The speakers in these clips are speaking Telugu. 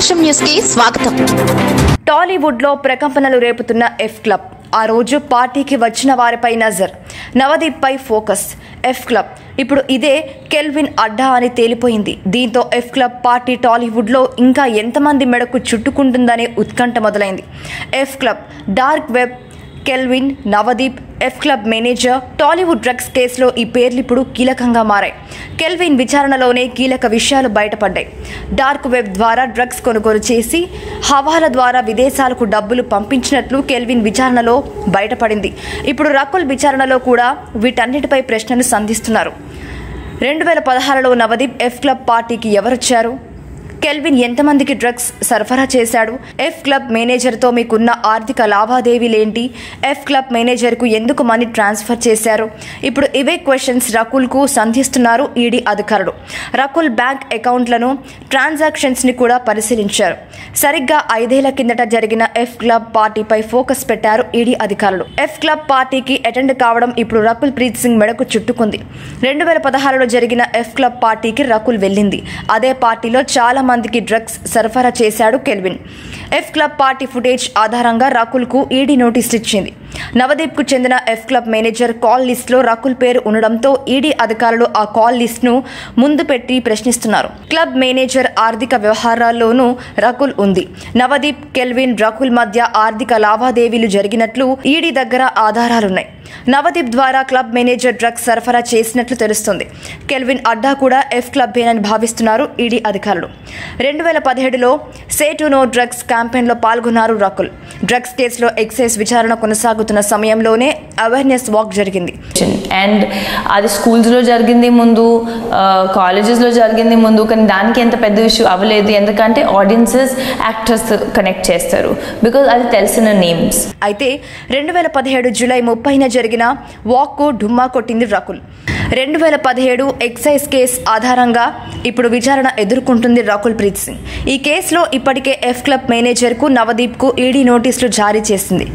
వర్షం న్యూస్ కి స్వాగతం టాలీవుడ్ లో ప్రకంపనలు రేపుతున్న ఎఫ్ క్లబ్ ఆ రోజు పార్టీకి వచ్చిన వారిపై నజర్ నవదీప్ పై ఫోకస్ ఎఫ్ క్లబ్ ఇప్పుడు ఇదే కెల్విన్ అడ్డా అని తేలిపోయింది దీంతో ఎఫ్ క్లబ్ పార్టీ టాలీవుడ్ లో ఇంకా ఎంతమంది మెడకు చుట్టుకుంటుందనే ఉత్కంఠ మొదలైంది F club dark web Kelvin Navdeep F club manager Tollywood drugs కేసులో ఈ పేర్లు ఇప్పుడు కీలకంగా మారాయి కెల్విన్ విచారణలోనే కీలక విషయాలు బయటపడ్డాయి డార్క్ వెబ్ ద్వారా డ్రగ్స్ కొనుగోలు చేసి హవాలా ద్వారా విదేశాలకు డబ్బులు పంపించినట్లు కెల్విన్ విచారణలో బయటపడింది ఇప్పుడు రకుల్ విచారణలో కూడా వీటన్నిటిపై ప్రశ్నలు సంధిస్తున్నారు రెండు వేల పదహారులో నవదీప్ ఎఫ్ క్లబ్ పార్టీకి ఎవరొచ్చారు కెల్విన్ ఎంతమందికి డ్రగ్స్ సరఫరా చేశాడు ఎఫ్ క్లబ్ మేనేజర్తో మీకున్న ఆర్థిక లావాదేవీలేంటి ఎఫ్ క్లబ్ మేనేజర్కు ఎందుకు మనీ ట్రాన్స్ఫర్ చేశారు ఇప్పుడు ఇవే క్వశ్చన్స్ రకుల్కు సంధిస్తున్నారు ఈడీ అధికారులు రకుల్ బ్యాంక్ అకౌంట్లను ట్రాన్సాక్షన్స్ని కూడా పరిశీలించారు సరిగ్గా ఐదేళ్ల కిందట జరిగిన ఎఫ్ క్లబ్ పార్టీపై ఫోకస్ పెట్టారు ఈడీ అధికారులు ఎఫ్ క్లబ్ పార్టీకి అటెండ్ కావడం ఇప్పుడు రకుల్ ప్రీత్ సింగ్ మెడకు చుట్టుకుంది రెండు వేల పదహారులో జరిగిన ఎఫ్ క్లబ్ పార్టీకి రకుల్ వెళ్ళింది అదే పార్టీలో చాలా మందికి డ్రగ్స్ సరఫరా చేశాడు Kelvin F club party footage ఆధారంగా రకుల్కు ఈడీ నోటీసులు ఇచ్చింది నవదీప్కు చెందిన ఎఫ్ క్లబ్ మేనేజర్ కాల్ లిస్ట్లో రకుల్ పేరు ఉండడంతో ఈడీ అధికారులు ఆ కాల్ లిస్ట్ను ముందు పెట్టి ప్రశ్నిస్తున్నారు క్లబ్ మేనేజర్ ఆర్థిక వ్యవహారాల్లోనూ రకుల్ ఉంది నవదీప్ కెల్విన్ రకుల్ మధ్య ఆర్థిక లావాదేవీలు జరిగినట్లు ఈడీ దగ్గర ఆధారాలున్నాయి నవదీప్ ద్వారా క్లబ్ మేనేజర్ డ్రగ్స్ సరఫరా చేసినట్లు తెలుస్తుంది కెల్విన్ అడ్డా కూడా ఎఫ్ క్లబ్బేనని భావిస్తున్నారు ఈడీ అధికారులు రెండు వేల పదిహేడులో సే టు నో డ్రగ్స్ క్యాంపెయిన్లో పాల్గొన్నారు రకుల్ డ్రగ్స్ కేసులో ఎక్సైజ్ విచారణ కొనసాగుతున్న సమయంలోనే అవేర్నెస్ వాక్ జరిగింది అండ్ అది స్కూల్స్లో జరిగింది ముందు కాలేజెస్లో జరిగింది ముందు కానీ దానికి ఎంత పెద్ద ఇష్యూ అవ్వలేదు ఎందుకంటే ఆడియన్సెస్ యాక్టర్స్ కనెక్ట్ చేస్తారు బికాజ్ అది తెలిసిన నేమ్స్ అయితే రెండు వేల పదిహేడు జూలై ముప్పైన జరిగిన వాక్కు డుమ్మా కొట్టింది రకుల్ రెండు వేల పదిహేడు ఎక్సైజ్ కేస్ ఆధారంగా ఇప్పుడు విచారణ ఎదుర్కొంటుంది రకుల్ ప్రీత్ సింగ్ ఈ కేసులో ఇప్పటికే ఎఫ్ క్లబ్ మేనేజర్కు నవదీప్కు ఈడీ నోటీసులు జారీ చేసింది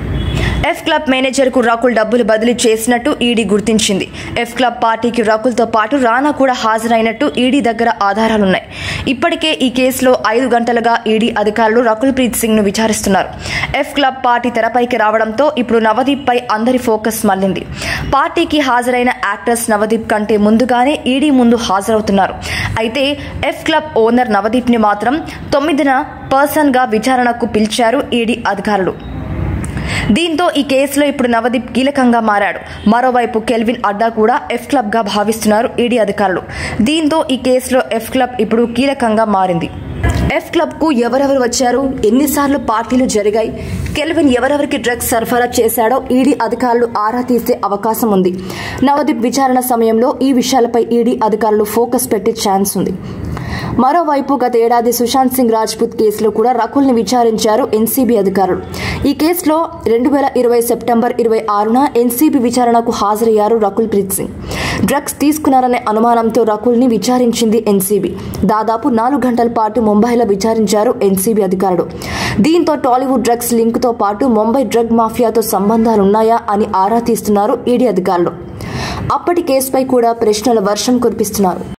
ఎఫ్ క్లబ్ మేనేజర్కు రకుల్ డబ్బులు బదిలీ చేసినట్టు ఈడీ గుర్తించింది ఎఫ్ క్లబ్ పార్టీకి రకుల్తో పాటు రానా కూడా హాజరైనట్టు ఈడీ దగ్గర ఆధారాలున్నాయి ఇప్పటికే ఈ కేసులో ఐదు గంటలుగా ఈడీ అధికారులు రకుల్ ప్రీత్ సింగ్ ను విచారిస్తున్నారు ఎఫ్ క్లబ్ పార్టీ తెరపైకి రావడంతో ఇప్పుడు నవదీప్ పై అందరి ఫోకస్ మళ్లింది పార్టీకి హాజరైన యాక్టర్స్ నవదీప్ కంటే ముందుగానే ఈడీ ముందు హాజరవుతున్నారు అయితే ఎఫ్ క్లబ్ ఓనర్ నవదీప్ ని మాత్రం తొమ్మిదిన పర్సన్ గా విచారణకు పిలిచారు ఈడీ అధికారులు దీంతో ఈ కేసులో ఇప్పుడు నవదీప్ కీలకంగా మారాడు మరోవైపు కెల్విన్ అడ్డా కూడా ఎఫ్ క్లబ్ గా భావిస్తున్నారు ఈడీ అధికారులు దీంతో ఈ కేసులో ఎఫ్ క్లబ్ ఇప్పుడు కీలకంగా మారింది ఎఫ్ క్లబ్ కు ఎవరెవరు వచ్చారు ఎన్నిసార్లు పార్టీలు జరిగాయి కెల్విన్ ఎవరెవరికి డ్రగ్స్ సరఫరా చేశాడో ఈడీ అధికారులు ఆరా తీసే అవకాశం ఉంది నవదీప్ విచారణ సమయంలో ఈ విషయాలపై ఈడీ అధికారులు ఫోకస్ పెట్టే ఛాన్స్ ఉంది మరోవైపు గత ఏడాది సుశాంత్ సింగ్ రాజ్పుత్ కేసులో కూడా రకుల్ని విచారించారు ఎన్సీబీ అధికారులు ఈ కేసులో రెండు వేల ఇరవై సెప్టెంబర్ ఇరవై ఆరున ఎన్సీబీ విచారణకు హాజరయ్యారు రకుల్ ప్రీత్ సింగ్ డ్రగ్స్ తీసుకున్నారనే అనుమానంతో రకుల్ని విచారించింది ఎన్సీబీ దాదాపు నాలుగు గంటల పాటు ముంబైలో విచారించారు ఎన్సీబీ అధికారులు దీంతో టాలీవుడ్ డ్రగ్స్ లింక్తో పాటు ముంబై డ్రగ్ మాఫియాతో సంబంధాలున్నాయా అని ఆరా తీస్తున్నారు ఈడీ అధికారులు అప్పటి కేసుపై కూడా ప్రశ్నల వర్షం కురిపిస్తున్నారు